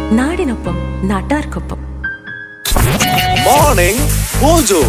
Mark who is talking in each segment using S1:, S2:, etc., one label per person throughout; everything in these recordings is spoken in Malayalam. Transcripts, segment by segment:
S1: നാടിനൊപ്പം നാട്ടാർക്കൊപ്പം
S2: മോർണിംഗ് മോജോ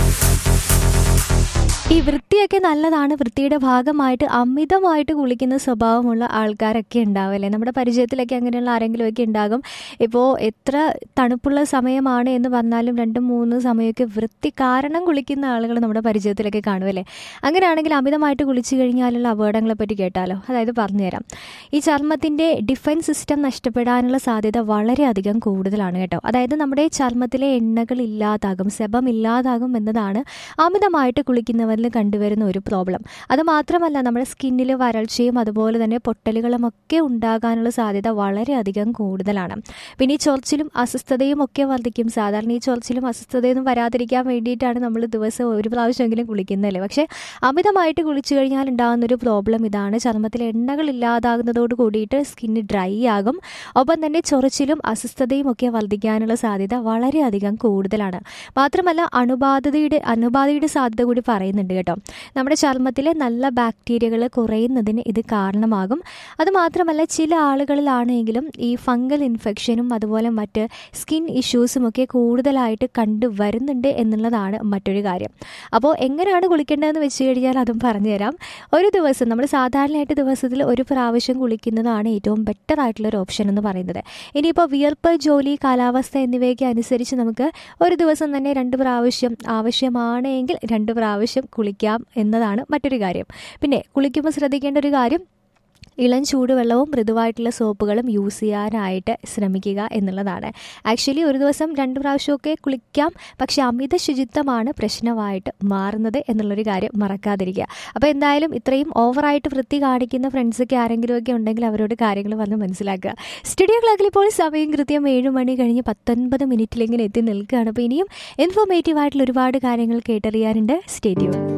S3: ഈ വൃത്തിയൊക്കെ നല്ലതാണ് വൃത്തിയുടെ ഭാഗമായിട്ട് അമിതമായിട്ട് കുളിക്കുന്ന സ്വഭാവമുള്ള ആൾക്കാരൊക്കെ ഉണ്ടാവില്ലേ നമ്മുടെ പരിചയത്തിലൊക്കെ അങ്ങനെയുള്ള ആരെങ്കിലുമൊക്കെ ഉണ്ടാകും ഇപ്പോൾ എത്ര തണുപ്പുള്ള സമയമാണ് എന്ന് പറഞ്ഞാലും രണ്ടും മൂന്ന് സമയമൊക്കെ വൃത്തി കാരണം കുളിക്കുന്ന ആളുകൾ നമ്മുടെ പരിചയത്തിലൊക്കെ കാണുമല്ലേ അങ്ങനെയാണെങ്കിൽ അമിതമായിട്ട് കുളിച്ചു കഴിഞ്ഞാലുള്ള അപകടങ്ങളെ പറ്റി കേട്ടാലോ അതായത് പറഞ്ഞുതരാം ഈ ചർമ്മത്തിൻ്റെ ഡിഫൻസ് സിസ്റ്റം നഷ്ടപ്പെടാനുള്ള സാധ്യത വളരെയധികം കൂടുതലാണ് കേട്ടോ അതായത് നമ്മുടെ ചർമ്മത്തിലെ എണ്ണകൾ ഇല്ലാതാകും സെബം ഇല്ലാതാകും എന്നതാണ് അമിതമായിട്ട് കുളിക്കുന്നവരിൽ കണ്ടുവരുന്ന ഒരു പ്രോബ്ലം അത് മാത്രമല്ല നമ്മുടെ സ്കിന്നിൽ വരൾച്ചയും അതുപോലെ തന്നെ പൊട്ടലുകളും ഒക്കെ ഉണ്ടാകാനുള്ള സാധ്യത വളരെയധികം കൂടുതലാണ് പിന്നെ ഈ ചൊറിച്ചിലും അസ്വസ്ഥതയും ഒക്കെ വർദ്ധിക്കും സാധാരണ ഈ ചൊറിച്ചിലും അസ്വസ്ഥതയൊന്നും വരാതിരിക്കാൻ വേണ്ടിയിട്ടാണ് നമ്മൾ ദിവസം ഒരു പ്രാവശ്യമെങ്കിലും കുളിക്കുന്നതല്ലേ പക്ഷേ അമിതമായിട്ട് കുളിച്ചു കഴിഞ്ഞാൽ ഉണ്ടാകുന്ന ഒരു പ്രോബ്ലം ഇതാണ് ചർമ്മത്തിൽ എണ്ണകൾ ഇല്ലാതാകുന്നതോട് കൂടിയിട്ട് സ്കിന്ന് ഡ്രൈ ആകും ഒപ്പം തന്നെ ചൊറിച്ചിലും അസ്വസ്ഥതയും ഒക്കെ വർദ്ധിക്കാനുള്ള സാധ്യത വളരെയധികം കൂടുതലാണ് മാത്രമല്ല അണുബാധയുടെ അണുബാധയുടെ സാധ്യത കൂടി പറയുന്നുണ്ട് കേട്ടോ നമ്മുടെ ചർമ്മത്തിലെ നല്ല ബാക്ടീരിയകൾ കുറയുന്നതിന് ഇത് കാരണമാകും അതുമാത്രമല്ല ചില ആളുകളിലാണെങ്കിലും ഈ ഫംഗൽ ഇൻഫെക്ഷനും അതുപോലെ മറ്റ് സ്കിൻ ഇഷ്യൂസും ഒക്കെ കൂടുതലായിട്ട് കണ്ടുവരുന്നുണ്ട് എന്നുള്ളതാണ് മറ്റൊരു കാര്യം അപ്പോൾ എങ്ങനെയാണ് കുളിക്കേണ്ടതെന്ന് വെച്ച് കഴിഞ്ഞാൽ അതും പറഞ്ഞുതരാം ഒരു ദിവസം നമ്മൾ സാധാരണയായിട്ട് ദിവസത്തിൽ ഒരു പ്രാവശ്യം കുളിക്കുന്നതാണ് ഏറ്റവും ബെറ്റർ ആയിട്ടുള്ള ഒരു ഓപ്ഷൻ എന്ന് പറയുന്നത് ഇനിയിപ്പോൾ വിയർപ്പ് ജോലി കാലാവസ്ഥ എന്നിവയൊക്കെ അനുസരിച്ച് നമുക്ക് ഒരു ദിവസം തന്നെ രണ്ട് പ്രാവശ്യം ആവശ്യമാണെങ്കിൽ രണ്ട് പ്രാവശ്യം കുളിക്കാം എന്നതാണ് മറ്റൊരു കാര്യം പിന്നെ കുളിക്കുമ്പോൾ ശ്രദ്ധിക്കേണ്ട ഒരു കാര്യം ഇളം ചൂടുവെള്ളവും മൃദുവായിട്ടുള്ള സോപ്പുകളും യൂസ് ചെയ്യാനായിട്ട് ശ്രമിക്കുക എന്നുള്ളതാണ് ആക്ച്വലി ഒരു ദിവസം രണ്ട് പ്രാവശ്യമൊക്കെ കുളിക്കാം പക്ഷേ അമിത ശുചിത്വമാണ് പ്രശ്നമായിട്ട് മാറുന്നത് എന്നുള്ളൊരു കാര്യം മറക്കാതിരിക്കുക അപ്പോൾ എന്തായാലും ഇത്രയും ഓവറായിട്ട് വൃത്തി കാണിക്കുന്ന ഫ്രണ്ട്സൊക്കെ ആരെങ്കിലുമൊക്കെ ഉണ്ടെങ്കിൽ അവരോട് കാര്യങ്ങൾ വന്ന് മനസ്സിലാക്കുക സ്റ്റുഡിയോ ക്ലാക്കിൽ ഇപ്പോൾ സമയം കൃത്യം ഏഴ് മണി കഴിഞ്ഞ് പത്തൊൻപത് മിനിറ്റിലിങ്ങനെ എത്തി നിൽക്കുകയാണ് അപ്പോൾ ഇനിയും ഇൻഫോർമേറ്റീവ് ആയിട്ടുള്ള ഒരുപാട് കാര്യങ്ങൾ കേട്ടറിയാനുണ്ട് സ്റ്റേഡിയം